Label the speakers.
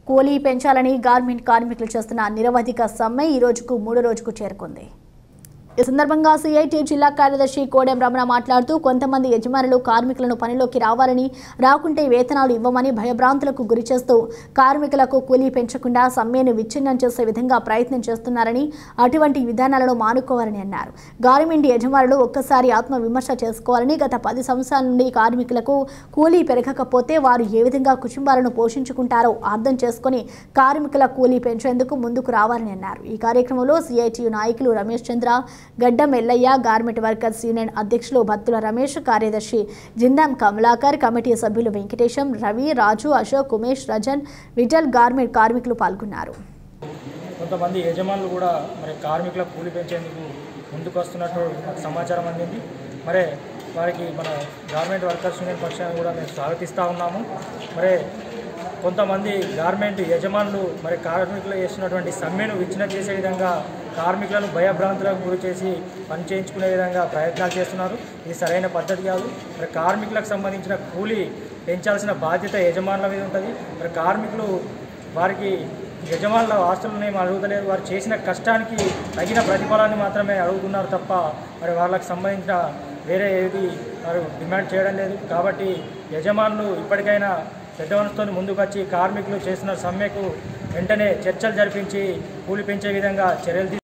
Speaker 1: కూలీ పెంచాలని గార్మెంట్ కార్మికులు చేస్తున్న నిరవధిక సమ్మె ఈ రోజుకు మూడో రోజుకు చేరుకుంది ఈ సందర్భంగా సిఐటి జిల్లా కార్యదర్శి కోడెం రమణ మాట్లాడుతూ కొంతమంది యజమానులు కార్మికులను పనిలోకి రావాలని రాకుంటే వేతనాలు ఇవ్వమని భయభ్రాంతులకు గురి చేస్తూ కార్మికులకు కూలీ పెంచకుండా సమ్మెను విచ్ఛిన్నం చేసే విధంగా ప్రయత్నం చేస్తున్నారని అటువంటి విధానాలను మానుకోవాలని అన్నారు గార్మెంట్ యజమానులు ఒక్కసారి ఆత్మవిమర్శ చేసుకోవాలని గత పది సంవత్సరాల నుండి కార్మికులకు కూలీ పెరగకపోతే వారు ఏ విధంగా కుటుంబాలను పోషించుకుంటారో అర్థం చేసుకుని కార్మికుల కూలీ పెంచేందుకు ముందుకు రావాలని అన్నారు ఈ కార్యక్రమంలో సిఐటియు నాయకులు రమేష్ చంద్ర గడ్డం ఎల్లయ్య గార్మెంట్ వర్కర్స్ యూనియన్ అధ్యక్షులు భత్తుల రమేష్ కార్యదర్శి జిందాం కమలాకర్ కమిటీ సభ్యులు వెంకటేశం రవి రాజు అశోక్ ఉమేష్ రజన్ విఠల్ గార్మెంట్ కార్మికులు పాల్గొన్నారు
Speaker 2: కొంతమంది యజమానులు కూడా మరి కార్మికుల కూలి పెంచేందుకు ముందుకు వస్తున్నట్టు మాకు సమాచారం అందింది మరి వారికి మన గార్మెంట్ వర్కర్స్ యూనియన్ పక్షాన్ని కూడా మేము స్వాగతిస్తూ ఉన్నాము మరి కొంతమంది గార్మెంట్ యజమానులు మరి కార్మికులు చేస్తున్నటువంటి సమ్మెను విచ్ఛిన్నం చేసే విధంగా కార్మికులను భయభ్రాంతులకు గురి చేసి పని చేయించుకునే విధంగా ప్రయత్నాలు చేస్తున్నారు ఇది సరైన పద్ధతి కాదు మరి కార్మికులకు సంబంధించిన కూలీ పెంచాల్సిన బాధ్యత యజమానుల మీద ఉంటుంది మరి కార్మికులు వారికి యజమానుల ఆస్తులను ఏమి అడుగుతలేదు వారు చేసిన కష్టానికి తగిన ప్రతిఫలాన్ని మాత్రమే అడుగుతున్నారు తప్ప మరి వాళ్ళకి సంబంధించిన వేరే ఏది వారు డిమాండ్ చేయడం లేదు కాబట్టి యజమానులు ఇప్పటికైనా పెద్ద మనసుతో ముందుకు వచ్చి కార్మికులు చేసిన సమ్మెకు వెంటనే చర్చలు జరిపించి కూలి పెంచే విధంగా చర్యలు తీ-